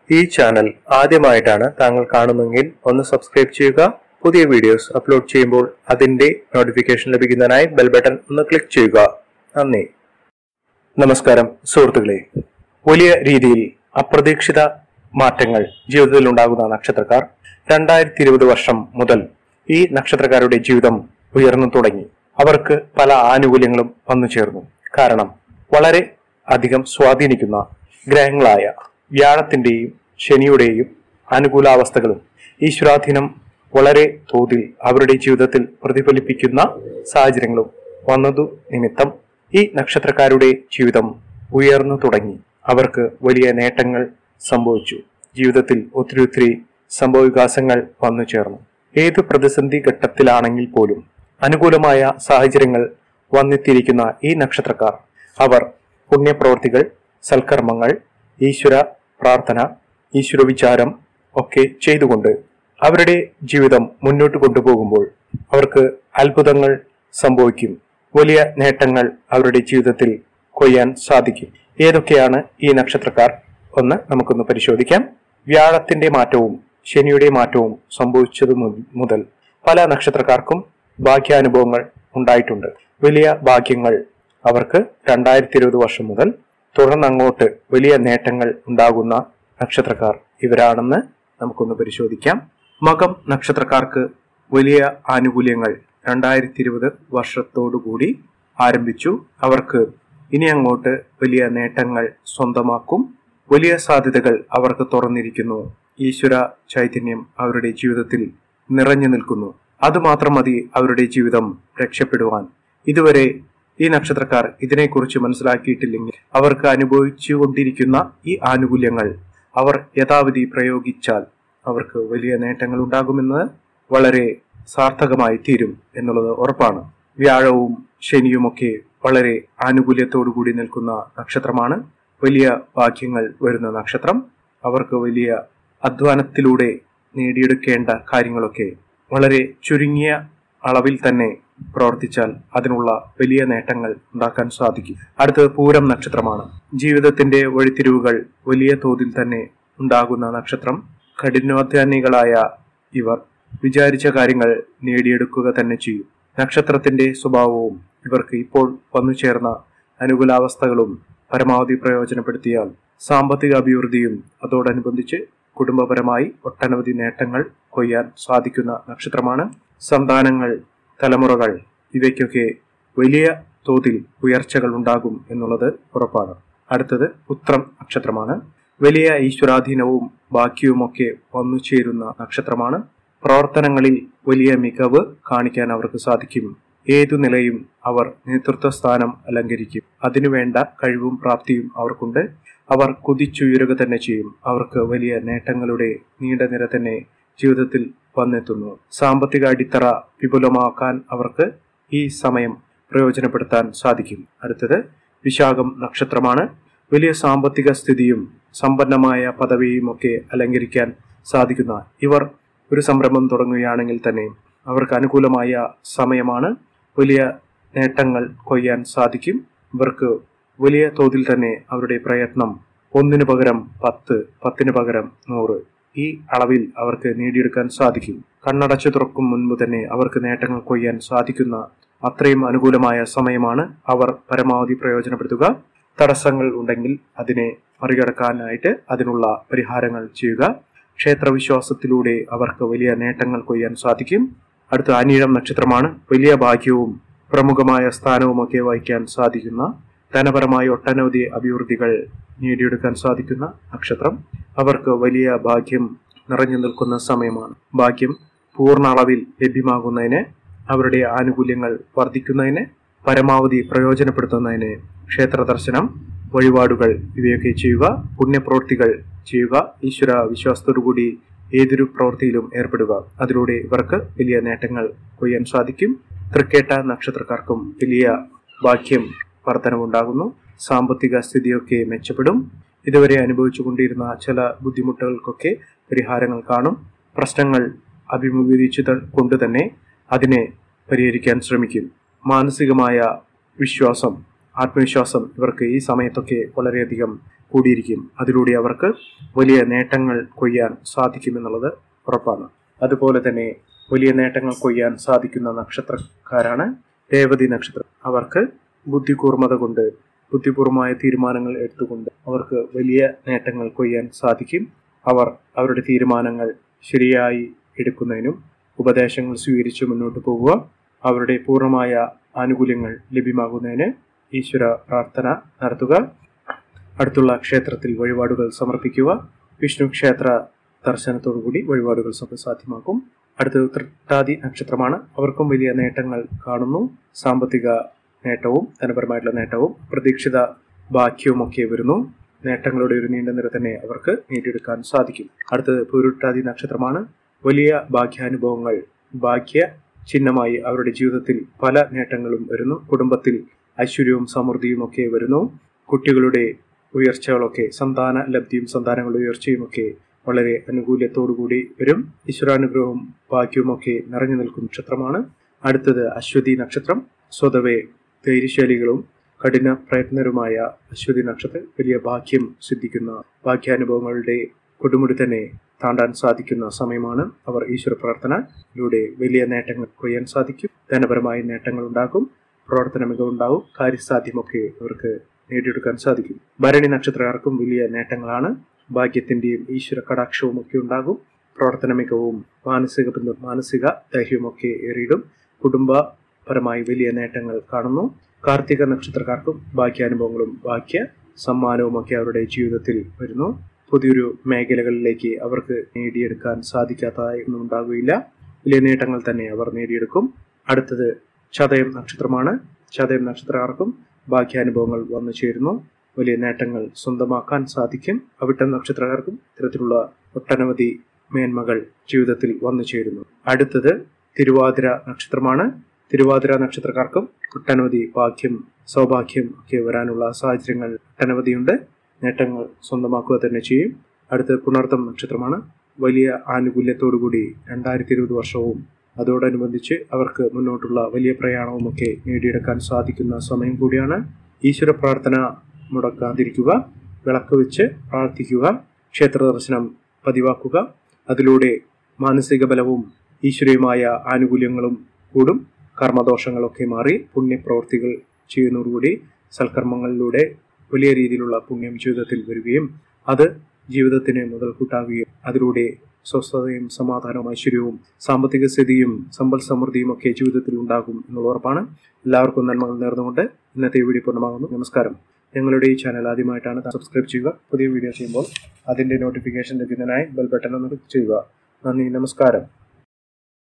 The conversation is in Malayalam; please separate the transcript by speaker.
Speaker 1: ഈ ചാനൽ ആദ്യമായിട്ടാണ് താങ്കൾ കാണുന്നതെങ്കിൽ ഒന്ന് സബ്സ്ക്രൈബ് ചെയ്യുക പുതിയ വീഡിയോസ് അപ്ലോഡ് ചെയ്യുമ്പോൾ അതിന്റെ നോട്ടിഫിക്കേഷൻ ലഭിക്കുന്നതിനായി ബെൽ ബട്ടൺ ഒന്ന് ക്ലിക്ക് ചെയ്യുക നന്ദി നമസ്കാരം സുഹൃത്തുക്കളെ വലിയ രീതിയിൽ അപ്രതീക്ഷിത മാറ്റങ്ങൾ ജീവിതത്തിൽ ഉണ്ടാകുന്ന നക്ഷത്രക്കാർ രണ്ടായിരത്തി ഇരുപത് വർഷം മുതൽ ഈ നക്ഷത്രക്കാരുടെ ജീവിതം ഉയർന്നു തുടങ്ങി അവർക്ക് പല ആനുകൂല്യങ്ങളും വന്നു ചേർന്നു കാരണം വളരെ അധികം സ്വാധീനിക്കുന്ന ഗ്രഹങ്ങളായ വ്യാഴത്തിന്റെയും ശനിയുടെയും അനുകൂലാവസ്ഥകളും ഈശ്വരാധീനം വളരെ തോതിൽ അവരുടെ ജീവിതത്തിൽ പ്രതിഫലിപ്പിക്കുന്ന സാഹചര്യങ്ങളും വന്നതു നിമിത്തം ഈ നക്ഷത്രക്കാരുടെ ജീവിതം ഉയർന്നു തുടങ്ങി അവർക്ക് വലിയ നേട്ടങ്ങൾ സംഭവിച്ചു ജീവിതത്തിൽ ഒത്തിരി ഒത്തിരി സംഭവവികാസങ്ങൾ വന്നു ചേർന്നു ഏതു പ്രതിസന്ധി ഘട്ടത്തിലാണെങ്കിൽ പോലും അനുകൂലമായ സാഹചര്യങ്ങൾ വന്നെത്തിയിരിക്കുന്ന ഈ നക്ഷത്രക്കാർ അവർ പുണ്യപ്രവർത്തികൾ സൽക്കർമ്മങ്ങൾ ഈശ്വര പ്രാർത്ഥന ഈശ്വര വിചാരം ഒക്കെ ചെയ്തുകൊണ്ട് അവരുടെ ജീവിതം മുന്നോട്ട് കൊണ്ടുപോകുമ്പോൾ അവർക്ക് അത്ഭുതങ്ങൾ സംഭവിക്കും വലിയ നേട്ടങ്ങൾ അവരുടെ ജീവിതത്തിൽ കൊയ്യാൻ സാധിക്കും ഏതൊക്കെയാണ് ഈ നക്ഷത്രക്കാർ ഒന്ന് നമുക്കൊന്ന് പരിശോധിക്കാം വ്യാഴത്തിന്റെ മാറ്റവും ശനിയുടെ മാറ്റവും സംഭവിച്ചതു മു- മുതൽ പല നക്ഷത്രക്കാർക്കും ഭാഗ്യാനുഭവങ്ങൾ ഉണ്ടായിട്ടുണ്ട് വലിയ ഭാഗ്യങ്ങൾ അവർക്ക് രണ്ടായിരത്തി ഇരുപത് വർഷം മുതൽ തുടർന്നങ്ങോട്ട് വലിയ നേട്ടങ്ങൾ ഉണ്ടാകുന്ന നക്ഷത്രക്കാർ ഇവരാണെന്ന് നമുക്കൊന്ന് പരിശോധിക്കാം മകം നക്ഷത്രക്കാർക്ക് വലിയ ആനുകൂല്യങ്ങൾ രണ്ടായിരത്തി ഇരുപത് വർഷത്തോടുകൂടി ആരംഭിച്ചു അവർക്ക് ഇനി അങ്ങോട്ട് വലിയ നേട്ടങ്ങൾ സ്വന്തമാക്കും വലിയ സാധ്യതകൾ അവർക്ക് തുറന്നിരിക്കുന്നു ഈശ്വര ചൈതന്യം അവരുടെ ജീവിതത്തിൽ നിറഞ്ഞു നിൽക്കുന്നു അതുമാത്രം മതി അവരുടെ ജീവിതം രക്ഷപ്പെടുവാൻ ഇതുവരെ ഈ നക്ഷത്രക്കാർ ഇതിനെക്കുറിച്ച് മനസ്സിലാക്കിയിട്ടില്ലെങ്കിൽ അവർക്ക് അനുഭവിച്ചുകൊണ്ടിരിക്കുന്ന ഈ ആനുകൂല്യങ്ങൾ അവർ യഥാവിധി പ്രയോഗിച്ചാൽ അവർക്ക് വലിയ നേട്ടങ്ങൾ ഉണ്ടാകുമെന്ന് വളരെ സാർത്ഥകമായി തീരും എന്നുള്ളത് ഉറപ്പാണ് വ്യാഴവും ശനിയുമൊക്കെ വളരെ ആനുകൂല്യത്തോടു കൂടി നിൽക്കുന്ന നക്ഷത്രമാണ് വലിയ ഭാഗ്യങ്ങൾ വരുന്ന നക്ഷത്രം അവർക്ക് വലിയ അധ്വാനത്തിലൂടെ നേടിയെടുക്കേണ്ട കാര്യങ്ങളൊക്കെ വളരെ ചുരുങ്ങിയ അളവിൽ തന്നെ പ്രവർത്തിച്ചാൽ അതിനുള്ള വലിയ നേട്ടങ്ങൾ ഉണ്ടാക്കാൻ സാധിക്കും അടുത്തത് പൂരം നക്ഷത്രമാണ് ജീവിതത്തിന്റെ വഴിത്തിരിവുകൾ വലിയ തോതിൽ തന്നെ ഉണ്ടാകുന്ന നക്ഷത്രം കഠിനാധ്വാനികളായ ഇവർ വിചാരിച്ച കാര്യങ്ങൾ നേടിയെടുക്കുക തന്നെ ചെയ്യും നക്ഷത്രത്തിന്റെ സ്വഭാവവും ഇവർക്ക് ഇപ്പോൾ വന്നു ചേർന്ന അനുകൂലാവസ്ഥകളും പരമാവധി പ്രയോജനപ്പെടുത്തിയാൽ സാമ്പത്തിക അഭിവൃദ്ധിയും അതോടനുബന്ധിച്ച് കുടുംബപരമായി ഒട്ടനവധി നേട്ടങ്ങൾ കൊയ്യാൻ സാധിക്കുന്ന നക്ഷത്രമാണ് സന്താനങ്ങൾ തലമുറകൾ ഇവയ്ക്കൊക്കെ വലിയ തോതിൽ ഉയർച്ചകൾ ഉണ്ടാകും എന്നുള്ളത് ഉറപ്പാണ് അടുത്തത് ഉത്രം നക്ഷത്രമാണ് വലിയ ഈശ്വരാധീനവും ഭാഗ്യവുമൊക്കെ വന്നു ചേരുന്ന നക്ഷത്രമാണ് പ്രവർത്തനങ്ങളിൽ വലിയ മികവ് കാണിക്കാൻ അവർക്ക് സാധിക്കും ഏതു നിലയും അവർ നേതൃത്വ സ്ഥാനം അലങ്കരിക്കും അതിനുവേണ്ട കഴിവും പ്രാപ്തിയും അവർക്കുണ്ട് അവർ കുതിച്ചുയരുക തന്നെ ചെയ്യും അവർക്ക് വലിയ നേട്ടങ്ങളുടെ നീണ്ട നിര തന്നെ ജീവിതത്തിൽ വന്നെത്തുന്നു സാമ്പത്തിക അടിത്തറ വിപുലമാക്കാൻ അവർക്ക് ഈ സമയം പ്രയോജനപ്പെടുത്താൻ സാധിക്കും അടുത്തത് വിശാഖം നക്ഷത്രമാണ് വലിയ സാമ്പത്തിക സ്ഥിതിയും സമ്പന്നമായ പദവിയും ഒക്കെ അലങ്കരിക്കാൻ സാധിക്കുന്ന ഇവർ ഒരു സംരംഭം തുടങ്ങുകയാണെങ്കിൽ തന്നെ അവർക്ക് അനുകൂലമായ സമയമാണ് വലിയ നേട്ടങ്ങൾ കൊയ്യാൻ സാധിക്കും ഇവർക്ക് വലിയ തോതിൽ തന്നെ അവരുടെ പ്രയത്നം ഒന്നിനു പകരം പത്ത് പത്തിന് പകരം നൂറ് ഈ അളവിൽ അവർക്ക് നേടിയെടുക്കാൻ സാധിക്കും കണ്ണടച്ചു തുറക്കും മുൻപ് തന്നെ അവർക്ക് നേട്ടങ്ങൾ കൊയ്യാൻ സാധിക്കുന്ന അത്രയും അനുകൂലമായ സമയമാണ് അവർ പരമാവധി പ്രയോജനപ്പെടുത്തുക തടസ്സങ്ങൾ ഉണ്ടെങ്കിൽ അതിനെ മറികടക്കാനായിട്ട് അതിനുള്ള പരിഹാരങ്ങൾ ചെയ്യുക ക്ഷേത്രവിശ്വാസത്തിലൂടെ അവർക്ക് വലിയ നേട്ടങ്ങൾ കൊയ്യാൻ സാധിക്കും അടുത്ത അനീഴം നക്ഷത്രമാണ് വലിയ ഭാഗ്യവും പ്രമുഖമായ സ്ഥാനവുമൊക്കെ വഹിക്കാൻ സാധിക്കുന്ന ധനപരമായ ഒട്ടനവധി അഭിവൃദ്ധികൾ നേടിയെടുക്കാൻ സാധിക്കുന്ന നക്ഷത്രം അവർക്ക് വലിയ ഭാഗ്യം നിറഞ്ഞു നിൽക്കുന്ന സമയമാണ് ഭാഗ്യം പൂർണ്ണ അളവിൽ ലഭ്യമാകുന്നതിന് അവരുടെ ആനുകൂല്യങ്ങൾ വർദ്ധിക്കുന്നതിന് പരമാവധി പ്രയോജനപ്പെടുത്തുന്നതിന് ക്ഷേത്ര ദർശനം വഴിപാടുകൾ ഇവയൊക്കെ ചെയ്യുക പുണ്യപ്രവൃത്തികൾ ചെയ്യുക ഈശ്വര വിശ്വാസത്തോടുകൂടി ഏതൊരു പ്രവൃത്തിയിലും ഏർപ്പെടുക അതിലൂടെ ഇവർക്ക് വലിയ നേട്ടങ്ങൾ കൊയ്യാൻ സാധിക്കും തൃക്കേട്ട നക്ഷത്രക്കാർക്കും വലിയ ഭാഗ്യം വർധനവുണ്ടാകുന്നു സാമ്പത്തിക സ്ഥിതിയൊക്കെ മെച്ചപ്പെടും ഇതുവരെ അനുഭവിച്ചുകൊണ്ടിരുന്ന ചില ബുദ്ധിമുട്ടുകൾക്കൊക്കെ പരിഹാരങ്ങൾ കാണും പ്രശ്നങ്ങൾ അഭിമുഖീകരിച്ചു ത- കൊണ്ട് തന്നെ അതിനെ പരിഹരിക്കാൻ ശ്രമിക്കും മാനസികമായ വിശ്വാസം ആത്മവിശ്വാസം ഇവർക്ക് ഈ സമയത്തൊക്കെ വളരെയധികം കൂടിയിരിക്കും അതിലൂടെ അവർക്ക് വലിയ നേട്ടങ്ങൾ കൊയ്യാൻ സാധിക്കുമെന്നുള്ളത് ഉറപ്പാണ് അതുപോലെ തന്നെ വലിയ നേട്ടങ്ങൾ കൊയ്യാൻ സാധിക്കുന്ന നക്ഷത്രക്കാരാണ് രേവതി നക്ഷത്രം അവർക്ക് ബുദ്ധികൂർമ്മത കൊണ്ട് ബുദ്ധിപൂർവമായ തീരുമാനങ്ങൾ എടുത്തുകൊണ്ട് അവർക്ക് വലിയ നേട്ടങ്ങൾ കൊയ്യാൻ സാധിക്കും അവർ അവരുടെ തീരുമാനങ്ങൾ ശരിയായി എടുക്കുന്നതിനും ഉപദേശങ്ങൾ സ്വീകരിച്ച് മുന്നോട്ട് പോവുക അവരുടെ പൂർണ്ണമായ ആനുകൂല്യങ്ങൾ ലഭ്യമാകുന്നതിന് ഈശ്വര പ്രാർത്ഥന നടത്തുക അടുത്തുള്ള ക്ഷേത്രത്തിൽ വഴിപാടുകൾ സമർപ്പിക്കുക വിഷ്ണു ക്ഷേത്ര ദർശനത്തോടുകൂടി വഴിപാടുകൾ സമ- സാധ്യമാക്കും അടുത്തത് തൃട്ടാതി നക്ഷത്രമാണ് അവർക്കും വലിയ നേട്ടങ്ങൾ കാണുന്നു സാമ്പത്തിക നേട്ടവും ധനപരമായിട്ടുള്ള നേട്ടവും പ്രതീക്ഷിത ഭാഗ്യവും ഒക്കെ വരുന്നു നേട്ടങ്ങളുടെ ഒരു നീണ്ട നിര തന്നെ അവർക്ക് നേടിയെടുക്കാൻ സാധിക്കും അടുത്തത് പൂരുട്ടാതി നക്ഷത്രമാണ് വലിയ ഭാഗ്യാനുഭവങ്ങൾ ഭാഗ്യ ചിഹ്നമായി അവരുടെ ജീവിതത്തിൽ പല നേട്ടങ്ങളും വരുന്നു കുടുംബത്തിൽ ഐശ്വര്യവും സമൃദ്ധിയും ഒക്കെ വരുന്നു കുട്ടികളുടെ ഉയർച്ചകളൊക്കെ സന്താന ലബ്ധിയും സന്താനങ്ങളുടെ ഉയർച്ചയും ഒക്കെ വളരെ അനുകൂല്യത്തോടുകൂടി വരും ഈശ്വരാനുഗ്രഹവും ഭാഗ്യവും ഒക്കെ നിറഞ്ഞു നിൽക്കുന്ന നക്ഷത്രമാണ് അടുത്തത് അശ്വതി നക്ഷത്രം സ്വതവേ ധൈര്യശാലികളും കഠിന പ്രയത്നരുമായ അശ്വതി നക്ഷത്രം വലിയ ഭാഗ്യം സിദ്ധിക്കുന്ന ഭാഗ്യാനുഭവങ്ങളുടെ കൊടുമുടി തന്നെ താണ്ടാൻ സാധിക്കുന്ന സമയമാണ് അവർ ഈശ്വര പ്രാർത്ഥനയിലൂടെ വലിയ നേട്ടങ്ങൾ കൊയ്യാൻ സാധിക്കും ധനപരമായ നേട്ടങ്ങൾ ഉണ്ടാകും പ്രവർത്തന മികവുണ്ടാവും കാര്യസാധ്യമൊക്കെ അവർക്ക് നേടിയെടുക്കാൻ സാധിക്കും ഭരണി നക്ഷത്രക്കാർക്കും വലിയ നേട്ടങ്ങളാണ് ഭാഗ്യത്തിന്റെയും ഈശ്വര കടാക്ഷവും ഒക്കെ ഉണ്ടാകും പ്രവർത്തന മികവും മാനസിക പിന്തു മാനസിക ധൈര്യമൊക്കെ ഏറിയിടും കുടുംബപരമായി വലിയ നേട്ടങ്ങൾ കാണുന്നു കാർത്തിക നക്ഷത്രക്കാർക്കും ഭാഗ്യാനുഭവങ്ങളും ഭാഗ്യ സമ്മാനവും ഒക്കെ അവരുടെ ജീവിതത്തിൽ വരുന്നു പുതിയൊരു മേഖലകളിലേക്ക് അവർക്ക് നേടിയെടുക്കാൻ സാധിക്കാത്തതായി ഒന്നും ഉണ്ടാകുകയില്ല വലിയ നേട്ടങ്ങൾ തന്നെ അവർ നേടിയെടുക്കും അടുത്തത് ചതയം നക്ഷത്രമാണ് ചതയം നക്ഷത്രക്കാർക്കും ഭാഗ്യാനുഭവങ്ങൾ വന്നു ചേരുന്നു വലിയ നേട്ടങ്ങൾ സ്വന്തമാക്കാൻ സാധിക്കും അവിട്ടം നക്ഷത്രക്കാർക്കും ഇത്തരത്തിലുള്ള ഒട്ടനവധി മേന്മകൾ ജീവിതത്തിൽ വന്നു ചേരുന്നു അടുത്തത് തിരുവാതിര നക്ഷത്രമാണ് തിരുവാതിര നക്ഷത്രക്കാർക്കും ഒട്ടനവധി ഭാഗ്യം സൗഭാഗ്യം ഒക്കെ വരാനുള്ള സാഹചര്യങ്ങൾ ഒട്ടനവധിയുണ്ട് നേട്ടങ്ങൾ സ്വന്തമാക്കുക തന്നെ ചെയ്യും അടുത്ത് പുണർത്തം നക്ഷത്രമാണ് വലിയ ആനുകൂല്യത്തോടുകൂടി രണ്ടായിരത്തി ഇരുപത് വർഷവും അതോടനുബന്ധിച്ച് അവർക്ക് മുന്നോട്ടുള്ള വലിയ പ്രയാണവും ഒക്കെ നേടിയെടുക്കാൻ സാധിക്കുന്ന സമയം കൂടിയാണ് ഈശ്വര പ്രാർത്ഥന മുടക്കാതിരിക്കുക വിളക്ക് വെച്ച് പ്രാർത്ഥിക്കുക ക്ഷേത്ര ദർശനം പതിവാക്കുക അതിലൂടെ മാനസിക ബലവും ഈശ്വരീയമായ ആനുകൂല്യങ്ങളും കൂടും കർമ്മദോഷങ്ങളൊക്കെ മാറി പുണ്യപ്രവർത്തികൾ ചെയ്യുന്നതോടുകൂടി സൽക്കർമ്മങ്ങളിലൂടെ വലിയ രീതിയിലുള്ള പുണ്യം ജീവിതത്തിൽ വരികയും അത് ജീവിതത്തിന് മുതൽക്കൂട്ടാകുകയും അതിലൂടെ സ്വസ്ഥതയും സമാധാനവും ഐശ്വര്യവും സാമ്പത്തിക സ്ഥിതിയും സമ്പൽ സമൃദ്ധിയും ഒക്കെ ജീവിതത്തിൽ ഉണ്ടാകും എന്നുള്ള ഉറപ്പാണ് എല്ലാവർക്കും നന്മകൾ നേർന്നുകൊണ്ട് ഇന്നത്തെ വീഡിയോ പൂർണ്ണമാകുന്നു നമസ്കാരം ഞങ്ങളുടെ ഈ ചാനൽ ആദ്യമായിട്ടാണ് സബ്സ്ക്രൈബ് ചെയ്യുക പുതിയ വീഡിയോ ചെയ്യുമ്പോൾ അതിന്റെ നോട്ടിഫിക്കേഷൻ ലഭിക്കുന്നതിനായി ബെൽ ബട്ടൺ ഒന്ന് ക്ലിക്ക് ചെയ്യുക നന്ദി നമസ്കാരം